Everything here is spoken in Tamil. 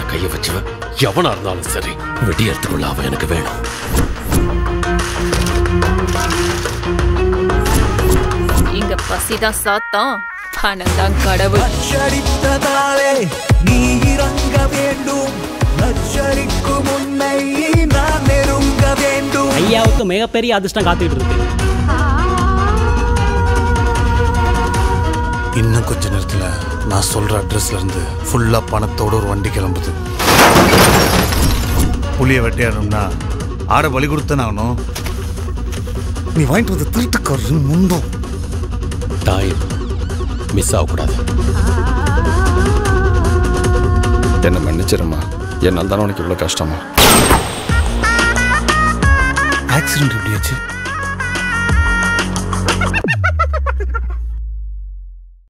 மேல கைய வச்சவன் எவனா இருந்தாலும் சரி வெடியறதுக்குள்ள அவன் எனக்கு வேணும் இங்க பசிதான் சாத்தம் பணம் தான் கடவுள் அச்சடித்ததாலே நீ இறங்க வேண்டும் நச்சரிக்கும் உன்னை நான் நெருங்க வேண்டும் ஐயாவுக்கு மிகப்பெரிய அதிர்ஷ்டம் காத்துக்கிட்டு இருக்கு இன்னும் கொஞ்ச நேரத்துல நான் சொல்ற அட்ரஸ்ல இருந்து ஃபுல்லா பணத்தோட ஒரு வண்டி கிளம்புது புளிய வெட்டியாடணும்னா ஆடை பலி கொடுத்தன ஆகணும் நீ வாங்கிட்டு வந்த திருட்டுக்காரன் முந்தோம் டைம் மிஸ் ஆகக்கூடாது என்னை மன்னிச்சிருமா என்னால் தானே உனக்கு இவ்வளோ கஷ்டமா ஆக்சிடென்ட் எப்படியாச்சு